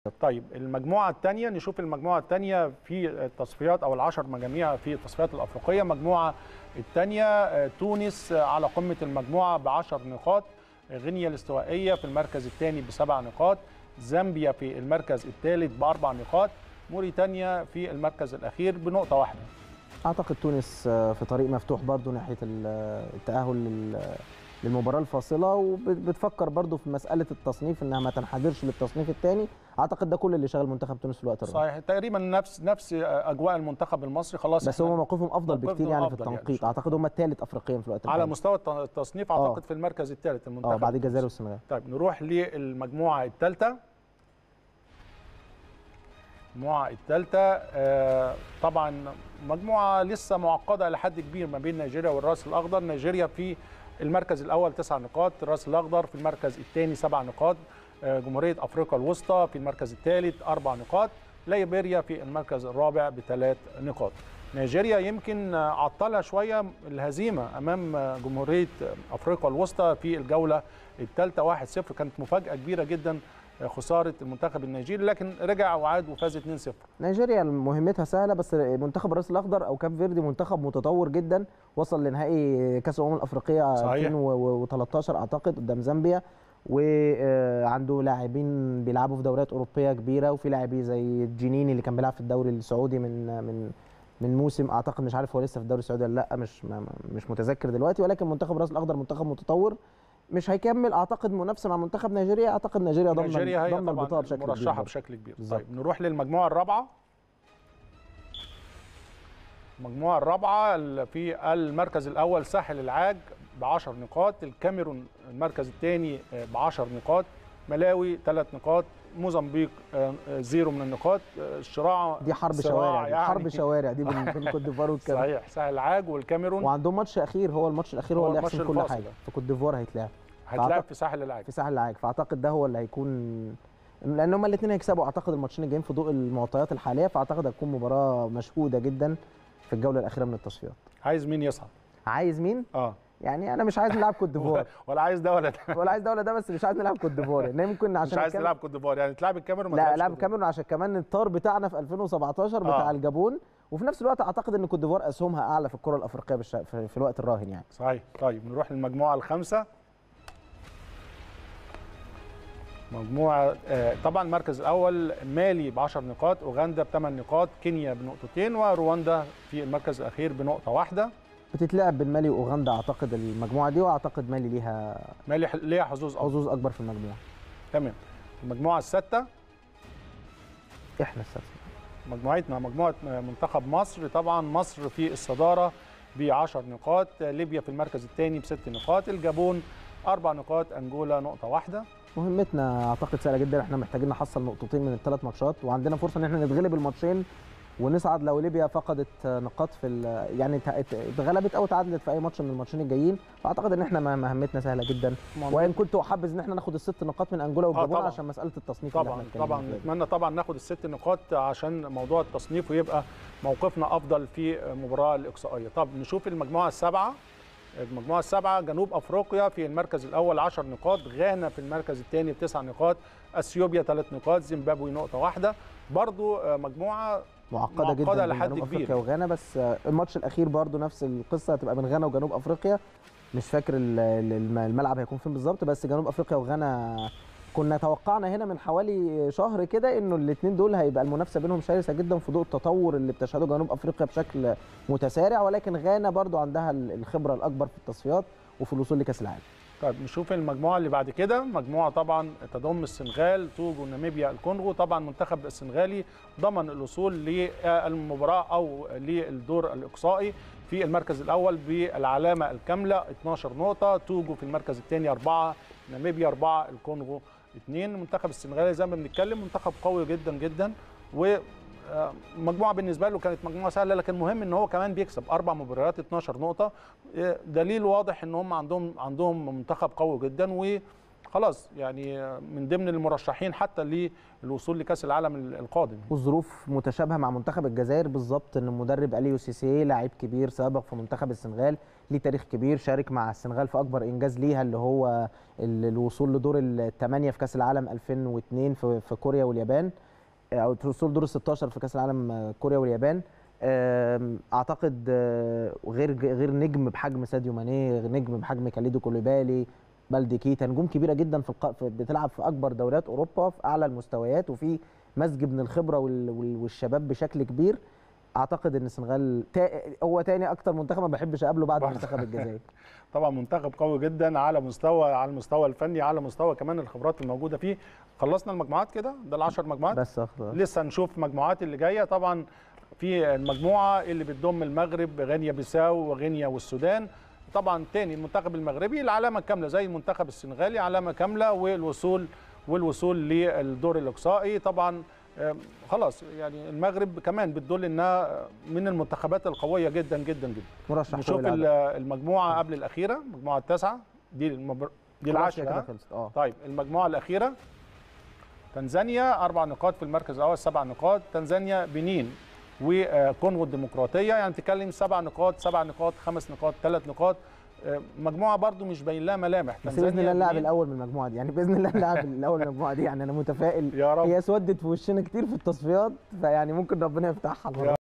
طيب المجموعة الثانية نشوف المجموعة الثانية في التصفيات أو العشر مجاميع في التصفيات الأفريقية المجموعة الثانية تونس على قمة المجموعة بعشر نقاط غينيا الاستوائية في المركز الثاني بسبع نقاط زامبيا في المركز الثالث بأربع نقاط موريتانيا في المركز الأخير بنقطة واحدة اعتقد تونس في طريق مفتوح برضو ناحيه التاهل لل- للمباراه الفاصله وبتفكر برضو في مساله التصنيف انها ما تنحدرش للتصنيف الثاني اعتقد ده كل اللي شغل منتخب تونس في الوقت الراهن صحيح تقريبا نفس نفس أجواء المنتخب المصري خلاص بس إحنا هم موقفهم افضل موقفهم بكتير يعني في أفضل يعني التنقيط شوية. اعتقد هم الثالث افريقيا في الوقت على الحالي. مستوى الت- التصنيف آه. أعتقد في المركز الثالث المنتخب اه بعد الجزائر المصري. والسنغال طيب نروح للمجموعة الثالثة المجموعة الثالثة آه، طبعا مجموعة لسه معقدة إلى حد كبير ما بين نيجيريا والراس الأخضر نيجيريا في المركز الأول تسع نقاط الراس الأخضر في المركز الثاني سبع نقاط آه، جمهورية أفريقيا الوسطى في المركز الثالث أربع نقاط ليبيريا في المركز الرابع بثلاث نقاط نيجيريا يمكن آه، عطلها شوية الهزيمة أمام آه، جمهورية أفريقيا الوسطى في الجولة الثالثة 1-0 كانت مفاجأة كبيرة جدا آه، خسارة المنتخب النيجيري لكن رجع وعاد وفاز 2-0 نيجيريا مهمتها سهله بس منتخب الراس الاخضر او كاب فيردي منتخب متطور جدا وصل لنهائي كاس الامم الافريقيه صحيح. 2013 اعتقد قدام زامبيا وعنده لاعبين بيلعبوا في دوريات اوروبيه كبيره وفي لاعبين زي جينيني اللي كان بيلعب في الدوري السعودي من من من موسم اعتقد مش عارف هو لسه في الدوري السعودي ولا لا مش ما- ما- مش متذكر دلوقتي ولكن منتخب الراس الاخضر منتخب متطور مش هيكمل اعتقد منافسه مع منتخب نيجيريا اعتقد نيجيريا ضمن نيجيريا هي ضمن طبعا البطاقه بشكل كبير مرشحة برضه. بشكل كبير بالظبط. طيب نروح للمجموعة الرابعة المجموعة الرابعة ال- في المركز الأول ساحل العاج ب 10 نقاط الكاميرون المركز الثاني ب 10 نقاط ملاوي ثلاث نقاط موزمبيق آه، آه، زيرو من النقاط آه، الشراع دي حرب صراع شوارع دي يعني. حرب شوارع دي بين بين كوت ديفوار والكاميرون صحيح ساحل العاج والكاميرون وعندهم ماتش اخير هو الماتش الاخير هو, هو اللي الماتش هيحسم كل الفاصل حاجه ده. في كوت ديفوار هيتلعب هتلاعب فأعتقد- في ساحل العاج في ساحل العاج فاعتقد ده هو اللي هيكون لان هما الاثنين هيكسبوا اعتقد الماتشين الجايين في ضوء المعطيات الحاليه فاعتقد هتكون مباراه مشهوده جدا في الجوله الاخيره من التصفيات عايز مين يصعد؟ عايز مين اه يعني انا مش عايز نلعب كوت ديفوار ولا عايز ده ولا ده ولا عايز ده ولا ده بس مش عايز نلعب كوت ديفوار لان ممكن عشان مش عايز الكام- تلعب كوت ديفوار يعني تلعب الكاميرون ما لا تلعبش لعب كوت ديفوار. كاميرون عشان كمان الطار بتاعنا في 2017 بتاع آه. الجابون وفي نفس الوقت اعتقد ان كوت ديفوار اسهمها اعلى في الكره الافريقيه بالش... في, في الوقت الراهن يعني صحيح طيب نروح للمجموعة الخامسة مجموعة آه، طبعا المركز الأول مالي ب 10 نقاط أوغندا بثمان نقاط كينيا بنقطتين ورواندا في المركز الأخير بنقطة واحدة بتتلعب بين مالي واوغندا اعتقد المجموعه دي واعتقد مالي ليها مالي ح- ليها حظوظ أفضل حظوظ اكبر في المجموعه تمام المجموعة السادسة احنا السادسه مجموعتنا مجموعة منتخب مصر طبعا مصر في الصدارة ب 10 نقاط ليبيا في المركز الثاني بست نقاط الجابون أربع نقاط أنجولا نقطة واحدة مهمتنا اعتقد سهله جدا احنا محتاجين نحصل نقطتين من الثلاث ماتشات وعندنا فرصه ان احنا نتغلب الماتشين ونصعد لو ليبيا فقدت نقاط في ال- يعني ات- ات- اتغلبت او تعادلت في اي ماتش من الماتشين الجايين فاعتقد ان احنا مهمتنا سهله جدا وان كنت احبذ ان احنا ناخد الست نقاط من انجولا والجابون طبعاً. عشان مساله التصنيف اللي طبعا احنا اتكلمنا طبعا فيها دي. نتمنى طبعا ناخد الست نقاط عشان موضوع التصنيف ويبقى موقفنا افضل في المباراه الاقصائيه طب نشوف المجموعه السابعه المجموعه السابعه جنوب افريقيا في المركز الاول 10 نقاط غانا في المركز الثاني بتسع نقاط اثيوبيا ثلاث نقاط زيمبابوي نقطه واحده برضو آه، مجموعه معقده, معقدة جدا بين لحد جنوب كبير. افريقيا وغانا بس آه، الماتش الاخير برضو نفس القصه هتبقى بين غانا وجنوب افريقيا مش فاكر ال- ال- الم- الملعب هيكون فين بالظبط بس جنوب افريقيا وغانا كنا توقعنا هنا من حوالي شهر كده انه الاثنين دول هيبقى المنافسه بينهم شرسه جدا في ضوء التطور اللي بتشهده جنوب افريقيا بشكل متسارع ولكن غانا برضو عندها ال- الخبره الاكبر في التصفيات وفي الوصول لكاس العالم طيب نشوف المجموعه اللي بعد كده مجموعه طبعا تضم السنغال توجو ناميبيا الكونغو طبعا المنتخب السنغالي ضمن الوصول للمباراه او للدور الاقصائي في المركز الاول بالعلامه الكامله 12 نقطه توجو في المركز الثاني أربعة ناميبيا أربعة الكونغو اثنين المنتخب السنغالي زي ما بنتكلم منتخب قوي جدا جدا و آه، مجموعه بالنسبه له كانت مجموعه سهله لكن مهم ان هو كمان بيكسب اربع مباريات 12 نقطه آه، دليل واضح ان هم عندهم عندهم منتخب قوي جدا خلاص يعني من ضمن المرشحين حتى للوصول لكاس العالم القادم والظروف متشابهه مع منتخب الجزائر بالظبط ان المدرب اليو سيسي لاعب كبير سابق في منتخب السنغال ليه تاريخ كبير شارك مع السنغال في اكبر انجاز ليها اللي هو ال- الوصول لدور الثمانيه في كاس العالم 2002 في في كوريا واليابان او الوصول دور ال 16 في كاس العالم آه، كوريا واليابان آم، اعتقد آه، غير غير نجم بحجم ساديو ماني نجم بحجم كاليدو كوليبالي بلدي كيتا نجوم كبيره جدا في, الق... في بتلعب في اكبر دوريات اوروبا في اعلى المستويات وفي مزج من الخبره وال... وال... والشباب بشكل كبير اعتقد ان السنغال تا... هو تاني اكتر منتخب ما بحبش اقابله بعد برضه. منتخب الجزائر طبعا منتخب قوي جدا على مستوى على المستوى الفني على مستوى كمان الخبرات الموجوده فيه خلصنا المجموعات كده ده العشر مجموعات بس أخ... لسه نشوف المجموعات اللي جايه طبعا في المجموعه اللي بتضم المغرب غينيا بيساو وغينيا والسودان طبعا تاني المنتخب المغربي العلامه كامله زي المنتخب السنغالي علامه كامله والوصول والوصول للدور الاقصائي طبعا آم، خلاص يعني المغرب كمان بتدل انها من المنتخبات القويه جدا جدا جدا مرشح نشوف قوي ال- للعدد. المجموعه قبل الاخيره المجموعه التاسعه دي المبر... دي خلاص العاشره هي كده ها؟ خلصت اه طيب المجموعه الاخيره تنزانيا اربع نقاط في المركز الاول سبع نقاط تنزانيا بنين وكونغو الديمقراطيه يعني تتكلم سبع نقاط سبع نقاط خمس نقاط ثلاث نقاط آه، مجموعه برضو مش باين لها ملامح بس باذن الله اللاعب بنين. الاول من المجموعه دي يعني باذن الله اللاعب الاول من المجموعه دي يعني انا متفائل يا رب هي اسودت في وشنا كتير في التصفيات فيعني ممكن ربنا يفتحها المره